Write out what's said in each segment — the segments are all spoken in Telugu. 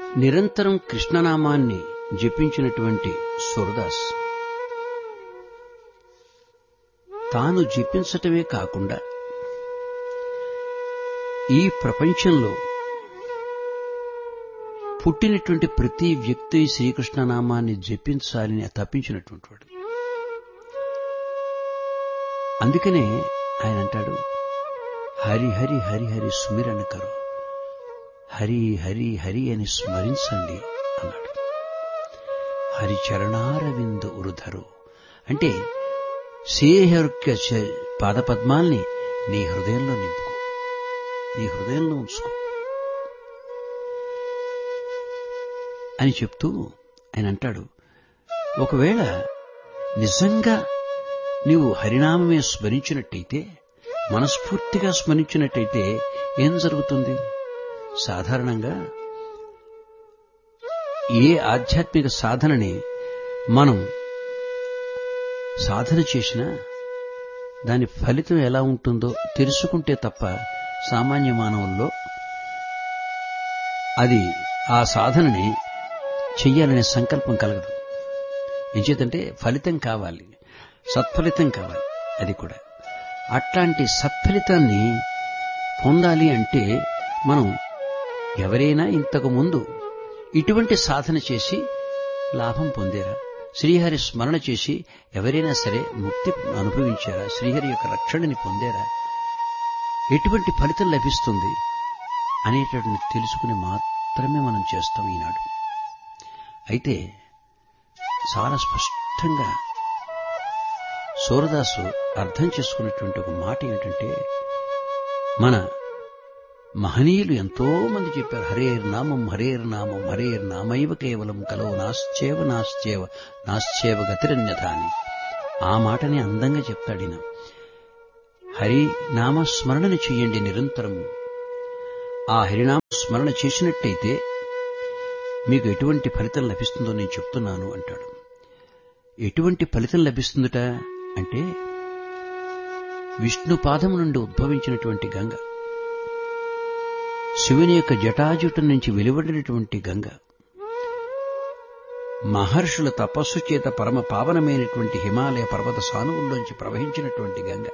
నిరంతరం కృష్ణనామాన్ని జపించినటువంటి సూరదాస్ తాను జపించటమే కాకుండా ఈ ప్రపంచంలో పుట్టినటువంటి ప్రతి వ్యక్తి శ్రీకృష్ణ నామాన్ని జపించాలని తప్పించినటువంటి వాడు అందుకనే ఆయన అంటాడు హరి హరి హరి హరి సుమిరణ కరు హరి హరి హరి అని స్మరించండి అన్నాడు హరి చరణారవింద ఉరుధరు అంటే శ్రీహరి పాదపద్మాల్ని నీ హృదయంలో నింపుకో నీ హృదయంలో ఉంచుకో అని చెప్తూ ఆయన అంటాడు ఒకవేళ నిజంగా నీవు హరినామమే స్మరించినట్టయితే మనస్ఫూర్తిగా స్మరించినట్టయితే ఏం జరుగుతుంది సాధారణంగా ఏ ఆధ్యాత్మిక సాధనని మనం సాధన చేసినా దాని ఫలితం ఎలా ఉంటుందో తెలుసుకుంటే తప్ప సామాన్య మానవుల్లో అది ఆ సాధనని చెయ్యాలనే సంకల్పం కలగదు ఎంచేతంటే ఫలితం కావాలి సత్ఫలితం కావాలి అది కూడా అట్లాంటి సత్ఫలితాన్ని పొందాలి అంటే మనం ఎవరైనా ఇంతకు ముందు ఇటువంటి సాధన చేసి లాభం పొందారా శ్రీహరి స్మరణ చేసి ఎవరైనా సరే ముక్తి అనుభవించారా శ్రీహరి యొక్క రక్షణని పొందారా ఎటువంటి ఫలితం లభిస్తుంది అనేటటువంటి తెలుసుకుని మాత్రమే మనం చేస్తాం ఈనాడు అయితే చాలా స్పష్టంగా సూరదాసు అర్థం చేసుకున్నటువంటి ఒక మాట ఏమిటంటే మన మహనీయులు ఎంతో మంది చెప్పారు హరేర్ నామం హరేర్ నామం హరేర్ నామైవ కేవలం కలవు నాశ్చేవ నాశ్చేవ నాశ్చేవ గతిరన్యథ అని ఆ మాటని అందంగా చెప్తాడిన హరి నామ స్మరణను చెయ్యండి నిరంతరము ఆ హరినామ స్మరణ చేసినట్టయితే మీకు ఎటువంటి ఫలితం లభిస్తుందో నేను చెప్తున్నాను అంటాడు ఎటువంటి ఫలితం లభిస్తుందట అంటే విష్ణు పాదం నుండి ఉద్భవించినటువంటి గంగ శివుని యొక్క జటాజుటం నుంచి వెలువడినటువంటి గంగ మహర్షుల తపస్సు చేత పరమ పావనమైనటువంటి హిమాలయ పర్వత సానువుల్లోంచి ప్రవహించినటువంటి గంగ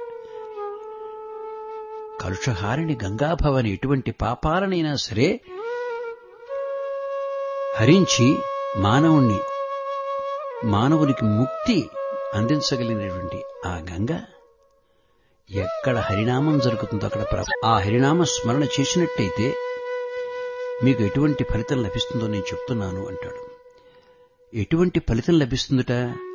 కలుషహారిణి గంగాభవని ఎటువంటి పాపాలనైనా సరే హరించి మానవుణ్ణి మానవునికి ముక్తి అందించగలిగినటువంటి ఆ గంగ ఎక్కడ హరినామం జరుగుతుందో అక్కడ ఆ హరినామ స్మరణ చేసినట్టయితే మీకు ఎటువంటి ఫలితం లభిస్తుందో నేను చెప్తున్నాను అంటాడు ఎటువంటి ఫలితం లభిస్తుందట